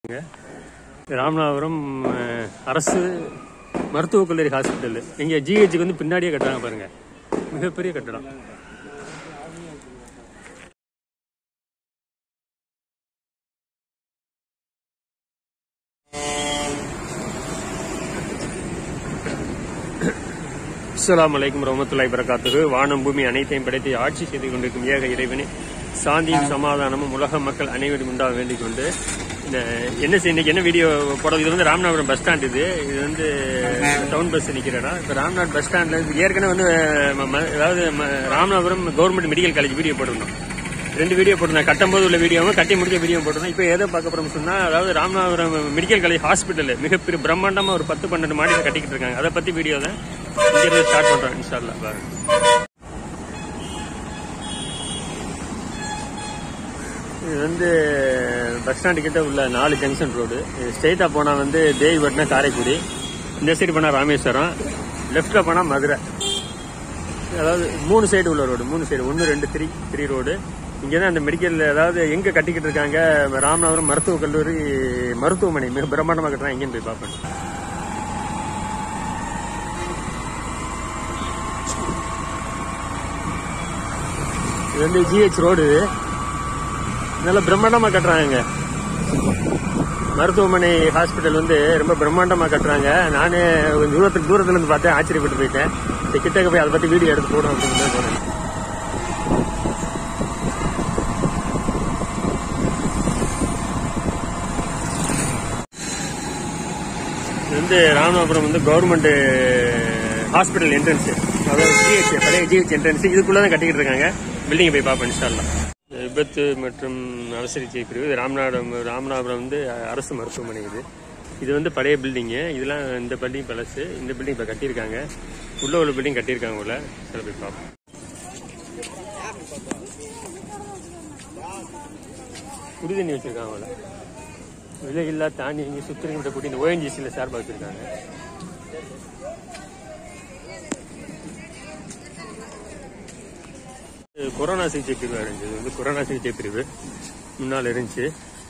ராமநாதபுரம் அஹ், அரசு மருத்துவக் கல்லூரி ஹாஸ்பிட்டல் இங்கே ஜிஹெச்சுக்கு வந்து பின்னாடியே கட்டுறாங்க பாருங்க மிகப்பெரிய கட்டடம் அஸ்ஸலாமு அலைக்கும் ரஹமத்துல்லாஹி வரகாத்துஹு வானம் பூமி அனைத்தையும் படைத்து ஆட்சி செய்து கொண்டிருக்கும் ஏக இறைவனே சாந்தியும் சமாதானமும் உலக மக்கள் அனைவரும் உண்டாக வேண்டிக் கொண்டு இந்த என்ன செய்- இன்னைக்கு என்ன வீடியோ போடுறது இது வந்து ராமநாதபுரம் பஸ் ஸ்டாண்ட் இது இது வந்து டவுன் பஸ் நிக்கிற இடம் இப்போ ராமநாத் பஸ் ஸ்டாண்ட்ல இருந்து ஏற்கனவே வந்து ம- ம- அதாவது ம- Ramanathapuram government medical college video போட்டிருந்தோம் ரெண்டு வீடியோ போட்டிருந்தேன் கட்டும் போது உள்ள வீடியோவும் கட்டி முடிஞ்ச வீடியோ போட்டிருந்தோம் இப்போ எதை பார்க்க போறோம்னு சொன்னா அதாவது ராமநாதபுரம் மெடிக்கல் காலேஜ் ஹாஸ்பிட்டல் மிகப்பெரிய பிரம்மாண்டமா ஒரு பத்து பன்னெண்டு மாடியில் கட்டிக்கிட்டு இருக்காங்க அதை பத்தி வீடியோ தான் இங்க இருந்து ஸ்டார்ட் பண்றோம் இன்ஷால்லா பாருங்க இது வந்து பஸ் ஸ்டாண்டு கிட்ட உள்ள நாலு ஜங்ஷன் ரோடு ஸ்ட்ரெயிட்டா போனா வந்து தேவிபட்டினம் காரைக்குடி இந்த சைடு போனா ராமேஸ்வரம் லெஃப்ட்ல போனா மதுரை அதாவது மூணு சைடு உள்ள ரோடு மூணு சைடு ஒன்று ரெண்டு த்ரீ த்ரீ ரோடு இங்கே தான் அந்த மெடிக்கல் அதாவது எங்கே கட்டிக்கிட்டு இருக்காங்க ராமநாதபுரம் மருத்துவக் கல்லூரி மருத்துவமனை மிக பிரம்மாண்டமாக கட்டுறாங்க இங்கேயும் போய் பார்ப்பேன் இது வந்து ஜிஹெச் ரோடு இது நல்ல பிரம்மாண்டமாக கட்டுறாங்க மருத்துவமனை ஹாஸ்பிட்டல் வந்து ரொம்ப பிரம்மாண்டமாக கட்டுறாங்க நானே ஒரு தூரத்துக்கு தூரத்துல இருந்து பார்த்தேன் ஆச்சரியப்பட்டு போயிட்டேன் சரி, கிட்டக்க போய் அதை பற்றி வீடியோ எடுத்து போடும் அப்படின்னு தான் போனேன் இது வந்து ராமநாதபுரம் வந்து கவர்மெண்ட் ஹாஸ்பிட்டல் என்ட்ரன்ஸ் அதாவது ஜிஹெச் பழைய ஜிஹெச் என்ட்ரன்ஸ் இதுக்குள்ள தான் கட்டிக்கிட்டு இருக்காங்க பில்டிங் போய் பார்ப்போம் இன்ஷால்லா விபத்து மற்றும் அவசர சிகிச்சை பிரிவு இது ராமநாதபுரம் ராமநாதபுரம் வந்து அரசு மருத்துவமனை இது இது வந்து பழைய பில்டிங்கு இதெல்லாம் இந்த பில்டிங் பழசு இந்த பில்டிங் இப்போ கட்டியிருக்காங்க உள்ள உள்ள பில்டிங் கட்டியிருக்காங்க உள்ள சில போய் பார்ப்போம் குடி தண்ணி வச்சிருக்காங்க உள்ள விலையில்லா தாண்டி இங்கே சுத்திரிக்கிட்ட கூட்டி இந்த ஓஎன்ஜிசியில் சார்பாக வச்சிருக்காங்க இது கொரோனா சிகிச்சை பிரிவு இருந்துச்சு இது வந்து கொரோனா சிகிச்சை பிரிவு முன்னால் இருந்துச்சு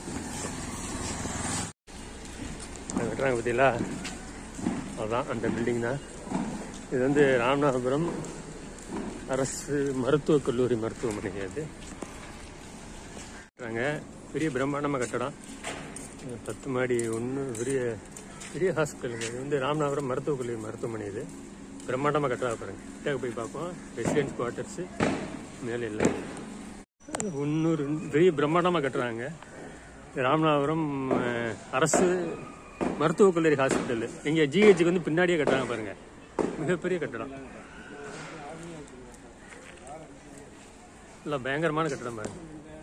அது கட்டுறாங்க பார்த்தீங்களா அதான் அந்த பில்டிங் தான் இது வந்து ராமநாதபுரம் அரசு மருத்துவக் கல்லூரி மருத்துவமனை அது கட்டுறாங்க பெரிய பிரம்மாண்டமாக கட்டடம் இது பத்து மாடி ஒன்று பெரிய பெரிய ஹாஸ்பிட்டலுங்க இது வந்து ராமநாதபுரம் மருத்துவக் கல்லூரி மருத்துவமனை இது பிரம்மாண்டமாக கட்டுறாங்க பாருங்க கிட்ட போய் பார்ப்போம் ரெசிடென்ஸ் குவார்ட்டர்ஸு மேலே இல்லை முந்நூறு பெரிய பிரம்மாண்டமாக கட்டுறாங்க ராமநாதபுரம் அஹ், அரசு மருத்துவக் கல்லூரி ஹாஸ்பிட்டல் இங்கே ஜிஹெச்சுக்கு வந்து பின்னாடியே கட்டுறாங்க பாருங்க மிகப்பெரிய கட்டடம் இல்லை பயங்கரமான கட்டடம் பாருங்க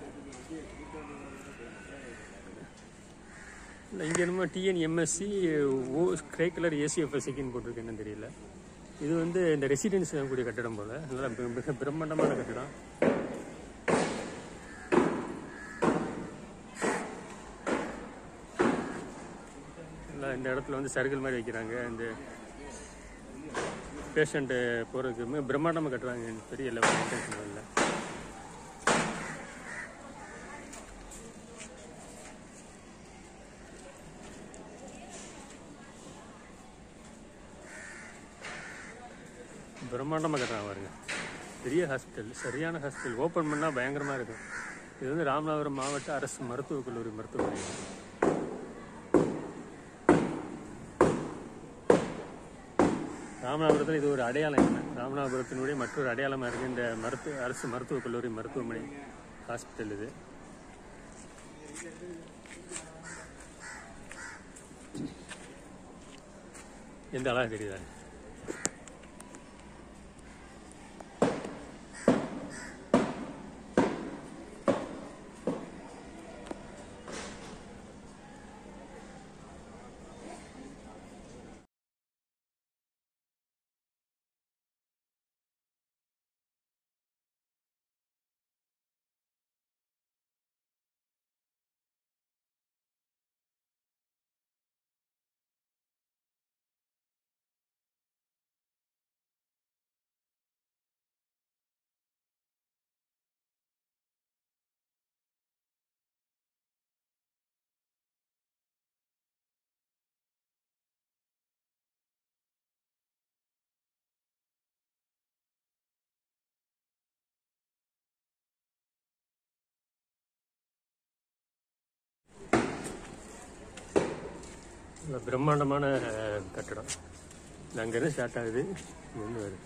இல்லை இங்கே என்னமோ TN MSC oh grey colour ஏசிஎஃப்எஸ்சிக்குன்னு போட்டிருக்கு என்னன்னு தெரியல இது வந்து இந்த ரெசிடென்ஸ் கூடிய கட்டடம் போல நல்லா மிக- மிக பிரம்மாண்டமான கட்டடம் நல்லா இந்த இடத்துல வந்து சர்க்கிள் மாதிரி வைக்கிறாங்க இந்த பேஷண்ட்டு போகிறதுக்கு மிக பிரம்மாண்டமாக கட்டுறாங்க பெரிய லெவல் லெவலில் பிரம்மாண்டமாக கட்டுறாங்க பாருங்க பெரிய ஹாஸ்பிட்டல் சரியான ஹாஸ்பிட்டல் ஓப்பன் பண்ணால் பயங்கரமாக இருக்கும் இது வந்து ராமநாதபுரம் மாவட்ட அரசு மருத்துவக் கல்லூரி மருத்துவமனை ராமநாதபுரத்தில் இது ஒரு அடையாளம் என்ன ராமநாதபுரத்தினுடைய மற்றொரு அடையாளமாக இருக்குது இந்த மருத்துவ அரசு மருத்துவக் கல்லூரி மருத்துவமனை ஹாஸ்பிட்டல் இது எந்த அழகாக தெரியுதா நல்ல பிரம்மாண்டமான அஹ், கட்டடம் இது அங்கேருந்து ஸ்டார்ட் ஆகுது இங்கேருந்து வருது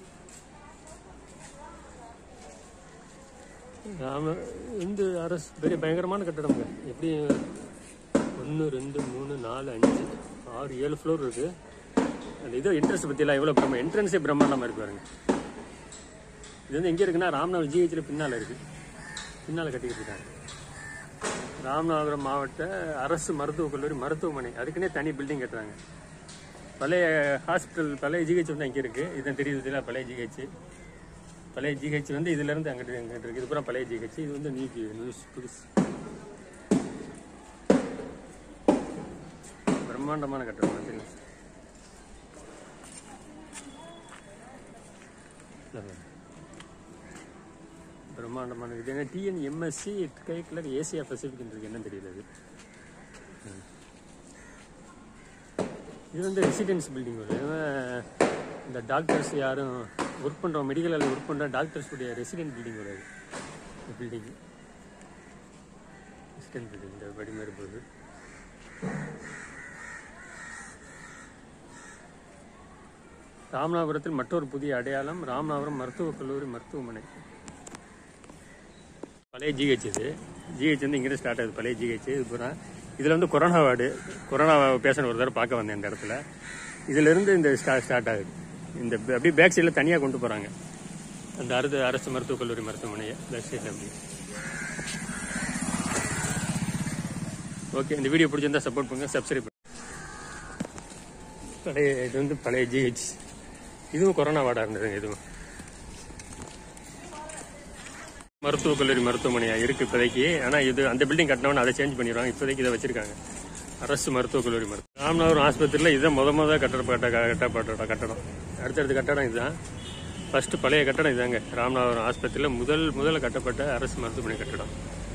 ஆமா இந்த அரசு பெரிய பயங்கரமான கட்டடம்ங்க எப்படி ஒன்று ரெண்டு மூணு நாலு அஞ்சு ஆறு ஏழு ஃப்ளோர் இருக்கு அந்த இதோ என்ட்ரன்ஸ் பற்றியெல்லாம் எவ்வளோ பிரம்ம என்ட்ரன்ஸே பிரம்மாண்டமாக இருக்கு பாருங்க இது வந்து எங்கே இருக்குன்னா ராமநாதபுரம் ஜிஹெச்சில் பின்னால் இருக்கு பின்னால் கட்டிக்கிட்டு இருக்காங்க ராமநாதபுரம் மாவட்ட அரசு மருத்துவக் கல்லூரி மருத்துவமனை அதுக்குன்னே தனி பில்டிங் கட்டுறாங்க பழைய ஹாஸ்பிட்டல் பழைய ஜிஹெச் வந்து அங்கே இருக்கு இதுதான் தெரியுது இதுல பழைய ஜிஹெச் பழைய ஜிஹெச் வந்து இதுல இருந்து அங்கிட்டு அங்கிட்டு இருக்கு இது பூரா பழைய ஜிஹெச் இது வந்து நியூ நியூஸ் புதுசு பிரம்மாண்டமான கட்டடம் பார்த்தீங்களா பிரம்மாண்டமான இது என்ன டிஎன் எம்எஸ்சி கை கிளர் ஏசியா பசிபிக் இருக்கு என்னன்னு தெரியல இது ம். இது வந்து ரெசிடென்ஸ் பில்டிங் ஒரு இந்த டாக்டர்ஸ் யாரும் ஒர்க் பண்ணுறோம் மெடிக்கலில் ஒர்க் பண்ணுற டாக்டர்ஸ் உடைய ரெசிடென்ட் பில்டிங் ஒரு பில்டிங் ரெசிடென்ட் பில்டிங் இந்த படி மாதிரி போகுது ராமநாதபுரத்தில் மற்றொரு புதிய அடையாளம் ராமநாதபுரம் மருத்துவக் கல்லூரி மருத்துவமனை பழைய ஜிஹெச் இது ஜிஹெச் வந்து இங்கே ஸ்டார்ட் ஆகுது பழைய ஜிஹெச் இது பூரா இதில் வந்து கொரோனா வார்டு கொரோனா பேஷண்ட் ஒரு தடவை பார்க்க வந்தேன் இந்த இடத்துல இதுல இருந்து இந்த ஸ்டார்ட் ஸ்டார்ட் ஆகுது இந்த ப- அப்படியே பேக் சைடில் தனியாக கொண்டு போகிறாங்க அந்த அரசு அரசு மருத்துவக் கல்லூரி மருத்துவமனையை பேக் சைடில் அப்படி ஓகே இந்த வீடியோ பிடிச்சிருந்தா சப்போர்ட் பண்ணுங்க சப்ஸ்கிரைப் பண்ணுங்க பழைய இது வந்து பழைய ஜிஹெச் இதுவும் கொரோனா வார்டாக இருந்ததுங்க இதுவும் மருத்துவக் கல்லூரி மருத்துவமனையா இருக்கு இப்போதைக்கு ஆனா இது அந்த பில்டிங் கட்டினவன அதை சேஞ்ச் பண்ணிடுவாங்க இப்போதைக்கு இதை வச்சிருக்காங்க அரசு மருத்துவக் கல்லூரி மருத்துவம் ராமநாதபுரம் ஆஸ்பத்திரியில் இதுதான் முத முத கட்டப்பட்ட கட்டப்பட்ட கட்டடம் அடுத்தடுத்த கட்டடம் இதுதான் ஃபர்ஸ்ட் பழைய கட்டடம் இதாங்க ராமநாதபுரம் ஆஸ்பத்திரியில் முதல் முதல்ல கட்டப்பட்ட அரசு மருத்துவமனை கட்டடம்